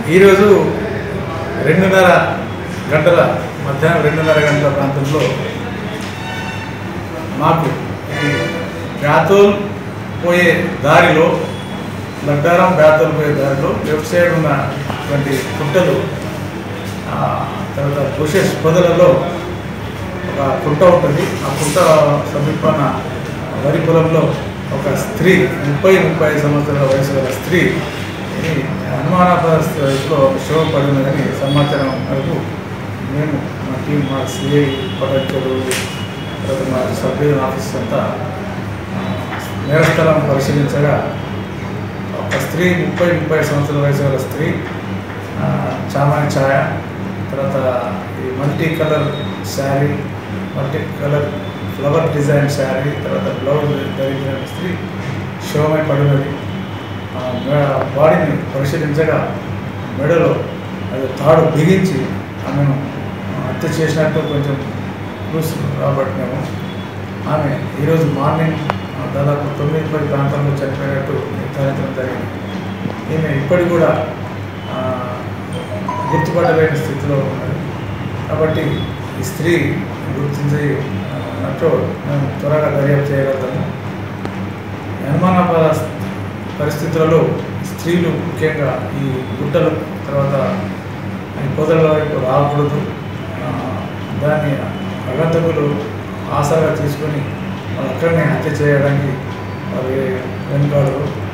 ఈరోజు రెండున్నర గంటల మధ్యాహ్నం రెండున్నర గంటల ప్రాంతంలో మాకు ఈ బ్యాతోల్ పోయే దారిలో లడ్డారం బ్యాతోల్ పోయే దారిలో లెఫ్ట్ సైడ్ ఉన్నటువంటి కుంటలు ఆ, తర్వాత బుషెస్ పొదలలో ఒక కుంట ఉంటుంది ఆ కుంట సమీపాన వరి పొలంలో ఒక స్త్రీ ముప్పై ముప్పై ఐదు సంవత్సరాల వయసు గల స్త్రీ ఈ అనుమానాస్పద స్థితిలో శవం పడినదని సమాచారం మేరకు మేము మా టీం మా సిఐ పడచ్చలు తర్వాత మా సబ్ డివిజన్ ఆఫీస్ అంతా ఆ, నేరస్థలం పరిశీలించగా ఒక స్త్రీ ముప్పై ముప్పై సంవత్సరాల వయసు గల స్త్రీ ఆ, చామాని ఛాయ తర్వాత ఈ multi colour sari multi colour flower design sari తర్వాత బ్లౌజ్ ధరించిన స్త్రీ శవమై పడినది ఆ, మె- బాడీని పరిశీలించగా మెడలో అది తాడు బిగించి ఆమెను హత్య చేసినట్టు కొంచెం క్లూస్ రాబట్టినాము ఆమె ఈరోజు మార్నింగ్ ఆ, దాదాపు తొమ్మిది పది ప్రాంతంలో చనిపోయినట్టు నిర్ధారించడం జరిగింది ఈమె ఇప్పటికి కూడా ఆ, గుర్తుపట్టలేని స్థితిలో ఉన్నది కాబట్టి ఈ స్త్రీ గుర్తించి ఆ, అటు మేము త్వరగా దర్యాప్తు చేయగలుగుతాము అనుమానాపద పరిస్థితులలో స్త్రీలు ముఖ్యంగా ఈ గుట్టలు తర్వాత ఈ పొదల వైపు రాకూడదు ఆ, దాన్ని అగంతకులు ఆశగా తీసుకొని వాళ్ళు అక్కడనే హత్య చేయడానికి వాళ్ళు వెనుకాడరు